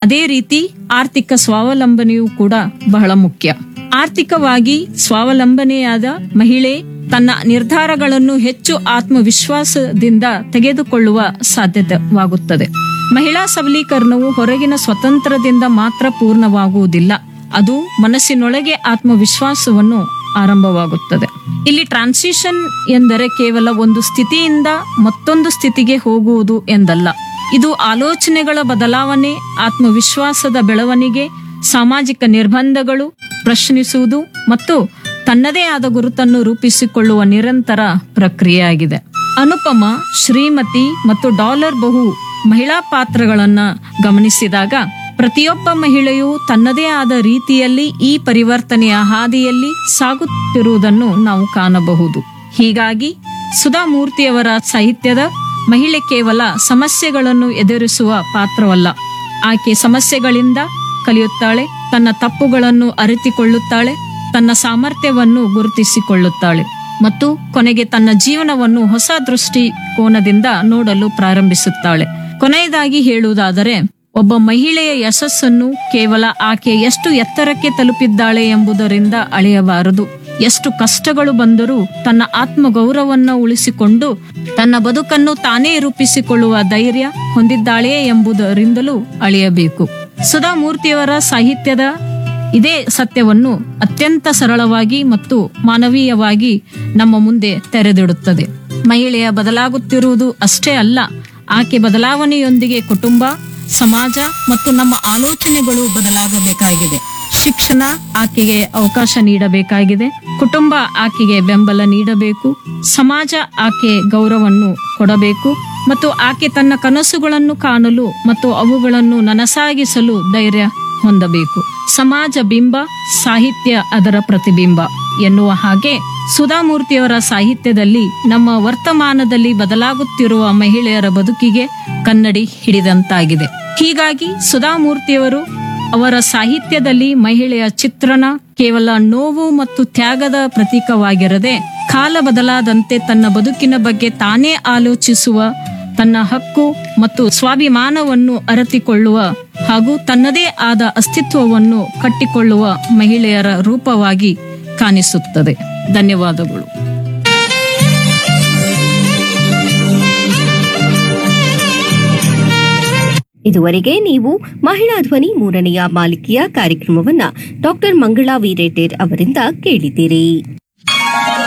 ಅದೇ ರೀತಿ ಆರ್ಥಿಕ ಸ್ವಾವಲಂಬನೆಯೂ ಕೂಡ ಬಹಳ ಮುಖ್ಯ ಆರ್ಥಿಕವಾಗಿ ಸ್ವಾವಲಂಬನೆಯಾದ ಮಹಿಳೆ ತನ್ನ ನಿರ್ಧಾರಗಳನ್ನು ಹೆಚ್ಚು ಆತ್ಮವಿಶ್ವಾಸದಿಂದ ತೆಗೆದುಕೊಳ್ಳುವ ಸಾಧ್ಯತೆವಾಗುತ್ತದೆ ಮಹಿಳಾ ಸಬಲೀಕರಣವು ಹೊರಗಿನ ಸ್ವತಂತ್ರದಿಂದ ಮಾತ್ರ ಪೂರ್ಣವಾಗುವುದಿಲ್ಲ ಅದು ಮನಸ್ಸಿನೊಳಗೆ ಆತ್ಮವಿಶ್ವಾಸವನ್ನು ಆರಂಭವಾಗುತ್ತದೆ ಇಲ್ಲಿ ಟ್ರಾನ್ಸಿಷನ್ ಎಂದರೆ ಕೇವಲ ಒಂದು ಸ್ಥಿತಿಯಿಂದ ಮತ್ತೊಂದು ಸ್ಥಿತಿಗೆ ಹೋಗುವುದು ಎಂದಲ್ಲ ಇದು ಆಲೋಚನೆಗಳ ಬದಲಾವಣೆ ಆತ್ಮವಿಶ್ವಾಸದ ಬೆಳವಣಿಗೆ ಸಾಮಾಜಿಕ ನಿರ್ಬಂಧಗಳು ಪ್ರಶ್ನಿಸುವುದು ಮತ್ತು ತನ್ನದೇ ಆದ ಗುರುತನ್ನು ರೂಪಿಸಿಕೊಳ್ಳುವ ನಿರಂತರ ಪ್ರಕ್ರಿಯೆಯಾಗಿದೆ ಅನುಪಮ ಶ್ರೀಮತಿ ಮತ್ತು ಡಾಲರ್ ಬಹು ಮಹಿಳಾ ಪಾತ್ರಗಳನ್ನ ಗಮನಿಸಿದಾಗ ಪ್ರತಿಯೊಬ್ಬ ಮಹಿಳೆಯು ತನ್ನದೇ ಆದ ರೀತಿಯಲ್ಲಿ ಈ ಪರಿವರ್ತನೆಯ ಹಾದಿಯಲ್ಲಿ ಸಾಗುತ್ತಿರುವುದನ್ನು ನಾವು ಕಾಣಬಹುದು ಹೀಗಾಗಿ ಸುಧಾ ಮೂರ್ತಿಯವರ ಸಾಹಿತ್ಯದ ಮಹಿಳೆ ಕೇವಲ ಸಮಸ್ಯೆಗಳನ್ನು ಎದುರಿಸುವ ಪಾತ್ರವಲ್ಲ ಆಕೆ ಸಮಸ್ಯೆಗಳಿಂದ ಕಲಿಯುತ್ತಾಳೆ ತನ್ನ ತಪ್ಪುಗಳನ್ನು ಅರಿತುಕೊಳ್ಳುತ್ತಾಳೆ ತನ್ನ ಸಾಮರ್ಥ್ಯವನ್ನು ಗುರುತಿಸಿಕೊಳ್ಳುತ್ತಾಳೆ ಮತ್ತು ಕೊನೆಗೆ ತನ್ನ ಜೀವನವನ್ನು ಹೊಸ ದೃಷ್ಟಿಕೋನದಿಂದ ನೋಡಲು ಪ್ರಾರಂಭಿಸುತ್ತಾಳೆ ಕೊನೆಯದಾಗಿ ಹೇಳುವುದಾದರೆ ಒಬ್ಬ ಮಹಿಳೆಯ ಯಶಸ್ಸನ್ನು ಕೇವಲ ಆಕೆ ಎಷ್ಟು ಎತ್ತರಕ್ಕೆ ತಲುಪಿದ್ದಾಳೆ ಎಂಬುದರಿಂದ ಅಳೆಯಬಾರದು ಎಷ್ಟು ಕಷ್ಟಗಳು ಬಂದರೂ ತನ್ನ ಆತ್ಮಗೌರವವನ್ನು ಉಳಿಸಿಕೊಂಡು ತನ್ನ ಬದುಕನ್ನು ತಾನೇ ರೂಪಿಸಿಕೊಳ್ಳುವ ಧೈರ್ಯ ಹೊಂದಿದ್ದಾಳೆಯೇ ಎಂಬುದರಿಂದಲೂ ಅಳೆಯಬೇಕು ಸುಧಾ ಮೂರ್ತಿಯವರ ಸಾಹಿತ್ಯದ ಇದೇ ಸತ್ಯವನ್ನು ಅತ್ಯಂತ ಸರಳವಾಗಿ ಮತ್ತು ಮಾನವೀಯವಾಗಿ ನಮ್ಮ ಮುಂದೆ ತೆರೆದಿಡುತ್ತದೆ ಮಹಿಳೆಯ ಬದಲಾಗುತ್ತಿರುವುದು ಅಷ್ಟೇ ಅಲ್ಲ ಆಕೆ ಬದಲಾವಣೆಯೊಂದಿಗೆ ಕುಟುಂಬ ಸಮಾಜ ಮತ್ತು ನಮ್ಮ ಆಲೋಚನೆಗಳು ಬದಲಾಗಬೇಕಾಗಿದೆ ಶಿಕ್ಷಣ ಆಕೆಗೆ ಅವಕಾಶ ನೀಡಬೇಕಾಗಿದೆ ಕುಟುಂಬ ಆಕೆಗೆ ಬೆಂಬಲ ನೀಡಬೇಕು ಸಮಾಜ ಆಕೆ ಗೌರವವನ್ನು ಕೊಡಬೇಕು ಮತ್ತು ಆಕೆ ತನ್ನ ಕನಸುಗಳನ್ನು ಕಾಣಲು ಮತ್ತು ಅವುಗಳನ್ನು ನನಸಾಗಿಸಲು ಧೈರ್ಯ ಹೊಂದಬೇಕು ಸಮಾಜ ಬಿಂಬ ಸಾಹಿತ್ಯ ಅದರ ಪ್ರತಿಬಿಂಬ ಎನ್ನುವ ಹಾಗೆ ಸುಧಾಮೂರ್ತಿಯವರ ಸಾಹಿತ್ಯದಲ್ಲಿ ನಮ್ಮ ವರ್ತಮಾನದಲ್ಲಿ ಬದಲಾಗುತ್ತಿರುವ ಮಹಿಳೆಯರ ಬದುಕಿಗೆ ಕನ್ನಡಿ ಹಿಡಿದಂತಾಗಿದೆ ಹೀಗಾಗಿ ಸುಧಾಮೂರ್ತಿಯವರು ಅವರ ಸಾಹಿತ್ಯದಲ್ಲಿ ಮಹಿಳೆಯ ಚಿತ್ರಣ ಕೇವಲ ನೋವು ಮತ್ತು ತ್ಯಾಗದ ಪ್ರತೀಕವಾಗಿರದೆ ಕಾಲ ಬದಲಾದಂತೆ ತನ್ನ ಬದುಕಿನ ಬಗ್ಗೆ ತಾನೇ ಆಲೋಚಿಸುವ ತನ್ನ ಹಕ್ಕು ಮತ್ತು ಸ್ವಾಭಿಮಾನವನ್ನು ಅರತಿಕೊಳ್ಳುವ ಹಾಗೂ ತನ್ನದೇ ಆದ ಅಸ್ತಿತ್ವವನ್ನು ಕಟ್ಟಿಕೊಳ್ಳುವ ಮಹಿಳೆಯರ ರೂಪವಾಗಿ ಕಾಣಿಸುತ್ತದೆ ಧನ್ಯವಾದಗಳು ಇದುವರೆಗೆ ನೀವು ಮಹಿಳಾ ಧ್ವನಿ ಮೂರನೆಯ ಮಾಲಿಕೆಯ ಕಾರ್ಯಕ್ರಮವನ್ನ ಡಾಕ್ಟರ್ ಮಂಗಳಾ ವೀರೇಟೇರ್ ಅವರಿಂದ ಕೇಳಿದ್ದೀರಿ